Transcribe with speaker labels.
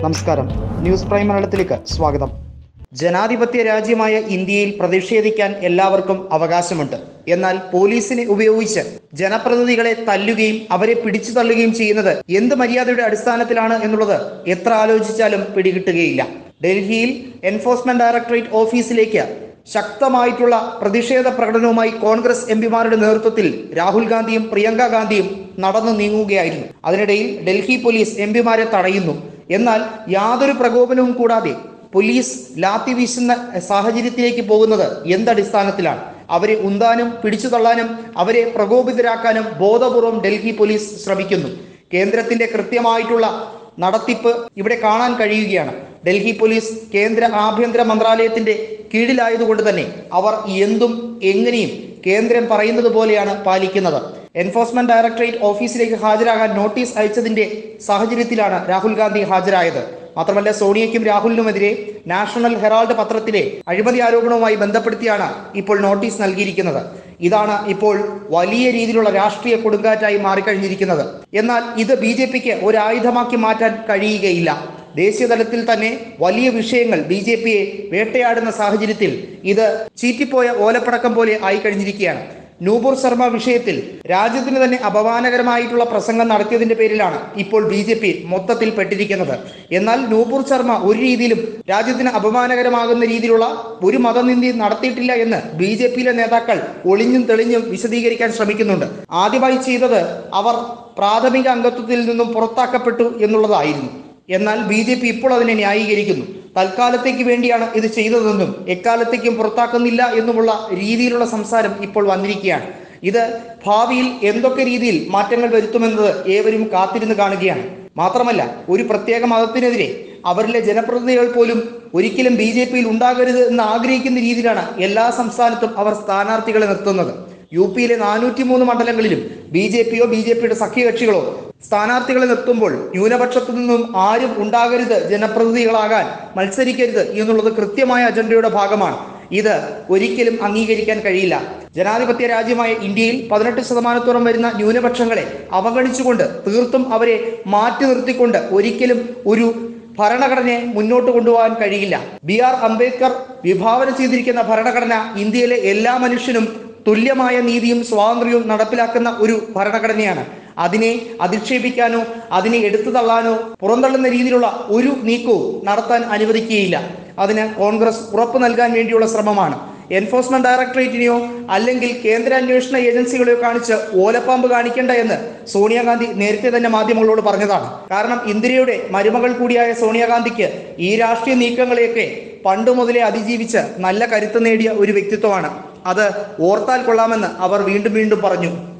Speaker 1: നമസ്കാരം news prime മലയാളത്തിലേക്ക് സ്വാഗതം ജനാധിപത്യ രാജ്യമായ ഇന്ത്യയിൽ പ്രതിഷേധിക്കാൻ എല്ലാവർക്കും അവകാശമുണ്ട് എന്നാൽ പോലീസിനെ ഉപയോഗിച്ച് ജനപ്രതിനിധികളെ തല്ലുകയും അവരെ പിടിച്ചു തള്ളുകയും ചെയ്യുന്നത് എന്ത് മര്യാദയുടെ അടിസ്ഥാനത്തിലാണ് എന്നുള്ളത് എത്ര ആലോചിച്ചാലും പിടികിട്ടുകയില്ല ഡൽഹിയിൽ എൻഫോഴ്സ്മെന്റ് ഡയറക്ടറേറ്റ് ഓഫീസിലേക്ക് ശക്തമായിട്ടുള്ള പ്രതിഷേധ പ്രകടനവുമായി കോൺഗ്രസ് എം പിമാരുടെ നേതൃത്വത്തിൽ രാഹുൽ ഗാന്ധിയും പ്രിയങ്ക ഗാന്ധിയും നടന്നു നീങ്ങുകയായിരുന്നു അതിനിടയിൽ ഡൽഹി പോലീസ് എം പിമാരെ തടയുന്നു എന്നാൽ യാതൊരു പ്രകോപനവും കൂടാതെ പോലീസ് ലാത്തി വീശുന്ന സാഹചര്യത്തിലേക്ക് പോകുന്നത് എന്തടിസ്ഥാനത്തിലാണ് അവരെ ഉന്താനും പിടിച്ചു തള്ളാനും അവരെ പ്രകോപിതരാക്കാനും ബോധപൂർവം ഡൽഹി പോലീസ് ശ്രമിക്കുന്നു കേന്ദ്രത്തിന്റെ കൃത്യമായിട്ടുള്ള നടത്തിപ്പ് ഇവിടെ കാണാൻ കഴിയുകയാണ് ഡൽഹി പോലീസ് കേന്ദ്ര ആഭ്യന്തര മന്ത്രാലയത്തിന്റെ കീഴിലായതുകൊണ്ട് തന്നെ അവർ എന്തും എങ്ങനെയും കേന്ദ്രം പറയുന്നത് പോലെയാണ് പാലിക്കുന്നത് എൻഫോഴ്സ്മെന്റ് ഡയറക്ടറേറ്റ് ഓഫീസിലേക്ക് ഹാജരാകാൻ നോട്ടീസ് അയച്ചതിന്റെ സാഹചര്യത്തിലാണ് രാഹുൽ ഗാന്ധി ഹാജരായത് മാത്രമല്ല സോണിയയ്ക്കും രാഹുലിനുമെതിരെ നാഷണൽ ഹെറാൾഡ് പത്രത്തിലെ അഴിമതി ആരോപണവുമായി ബന്ധപ്പെടുത്തിയാണ് ഇപ്പോൾ നോട്ടീസ് നൽകിയിരിക്കുന്നത് ഇതാണ് ഇപ്പോൾ വലിയ രീതിയിലുള്ള രാഷ്ട്രീയ കൊടുങ്കാറ്റായി മാറിക്കഴിഞ്ഞിരിക്കുന്നത് എന്നാൽ ഇത് ബി ജെ പിക്ക് ഒരു ആയുധമാക്കി മാറ്റാൻ കഴിയുകയില്ല ദേശീയ തലത്തിൽ തന്നെ വലിയ വിഷയങ്ങൾ ബി ജെ പിയെ വേട്ടയാടുന്ന സാഹചര്യത്തിൽ ഇത് ചീറ്റിപ്പോയ ഓലപ്പടക്കം പോലെ ആയി കഴിഞ്ഞിരിക്കുകയാണ് നൂപുർ ശർമ്മ വിഷയത്തിൽ രാജ്യത്തിന് തന്നെ അപമാനകരമായിട്ടുള്ള പ്രസംഗം നടത്തിയതിന്റെ പേരിലാണ് ഇപ്പോൾ ബി ജെ പി മൊത്തത്തിൽ പെട്ടിരിക്കുന്നത് എന്നാൽ നൂപുർ ശർമ്മ ഒരു രീതിയിലും രാജ്യത്തിന് അപമാനകരമാകുന്ന രീതിയിലുള്ള ഒരു മതനിന്ദി നടത്തിയിട്ടില്ല എന്ന് ബി ജെ പിയിലെ നേതാക്കൾ ഒളിഞ്ഞും തെളിഞ്ഞും വിശദീകരിക്കാൻ ശ്രമിക്കുന്നുണ്ട് ആദ്യമായി ചെയ്തത് അവർ പ്രാഥമിക അംഗത്വത്തിൽ നിന്നും പുറത്താക്കപ്പെട്ടു എന്നുള്ളതായിരുന്നു എന്നാൽ ബി ജെ പി ഇപ്പോൾ അതിനെ ന്യായീകരിക്കുന്നു തൽക്കാലത്തേക്ക് വേണ്ടിയാണ് ഇത് ചെയ്തതെന്നും എക്കാലത്തേക്കും പുറത്താക്കുന്നില്ല എന്നുമുള്ള രീതിയിലുള്ള സംസാരം ഇപ്പോൾ വന്നിരിക്കുകയാണ് ഇത് ഭാവിയിൽ എന്തൊക്കെ രീതിയിൽ മാറ്റങ്ങൾ വരുത്തുമെന്നത് ഏവരും കാത്തിരുന്ന് കാണുകയാണ് മാത്രമല്ല ഒരു പ്രത്യേക മതത്തിനെതിരെ അവരിലെ ജനപ്രതിനിധികൾ പോലും ഒരിക്കലും ബി ജെ പിയിൽ ഉണ്ടാകരുത് എന്ന് ആഗ്രഹിക്കുന്ന രീതിയിലാണ് എല്ലാ സംസ്ഥാനത്തും അവർ സ്ഥാനാർത്ഥികളെ നിർത്തുന്നത് യു പിയിലെ നാനൂറ്റി മൂന്ന് മണ്ഡലങ്ങളിലും ബി ജെ പിയോ ബി ജെ പിയുടെ സഖ്യകക്ഷികളോ സ്ഥാനാർത്ഥികളെ നിർത്തുമ്പോൾ ന്യൂനപക്ഷത്തു നിന്നും ആരും ഉണ്ടാകരുത് ജനപ്രതിനിധികളാകാൻ മത്സരിക്കരുത് എന്നുള്ളത് കൃത്യമായ അജണ്ടയുടെ ഭാഗമാണ് ഇത് ഒരിക്കലും അംഗീകരിക്കാൻ കഴിയില്ല ജനാധിപത്യ രാജ്യമായ ഇന്ത്യയിൽ പതിനെട്ട് ശതമാനത്തോളം വരുന്ന ന്യൂനപക്ഷങ്ങളെ അവഗണിച്ചുകൊണ്ട് തീർത്തും അവരെ മാറ്റി നിർത്തിക്കൊണ്ട് ഒരിക്കലും ഒരു ഭരണഘടനയെ മുന്നോട്ട് കൊണ്ടുപോകാൻ കഴിയില്ല ബി ആർ അംബേദ്കർ വിഭാവന ചെയ്തിരിക്കുന്ന ഭരണഘടന ഇന്ത്യയിലെ എല്ലാ മനുഷ്യനും തുല്യമായ നീതിയും സ്വാതന്ത്ര്യവും നടപ്പിലാക്കുന്ന ഒരു ഭരണഘടനയാണ് അതിനെ അധിക്ഷേപിക്കാനോ അതിനെ എടുത്തു തള്ളാനോ പുറന്തള്ളുന്ന രീതിയിലുള്ള ഒരു നീക്കവും നടത്താൻ അനുവദിക്കുകയില്ല അതിന് കോൺഗ്രസ് ഉറപ്പ് നൽകാൻ വേണ്ടിയുള്ള ശ്രമമാണ് എൻഫോഴ്സ്മെന്റ് ഡയറക്ടറേറ്റിനെയോ അല്ലെങ്കിൽ കേന്ദ്ര അന്വേഷണ ഏജൻസികളെയോ കാണിച്ച് ഓലപ്പാമ്പ് കാണിക്കേണ്ട എന്ന് സോണിയാഗാന്ധി നേരത്തെ തന്നെ മാധ്യമങ്ങളോട് പറഞ്ഞതാണ് കാരണം ഇന്ദിരയുടെ മരുമകൾ കൂടിയായ സോണിയാഗാന്ധിക്ക് ഈ രാഷ്ട്രീയ നീക്കങ്ങളെയൊക്കെ പണ്ട് മുതലേ അതിജീവിച്ച് നല്ല കരുത്ത് നേടിയ ഒരു വ്യക്തിത്വമാണ് അത് ഓർത്താൽ കൊള്ളാമെന്ന് അവർ വീണ്ടും വീണ്ടും പറഞ്ഞു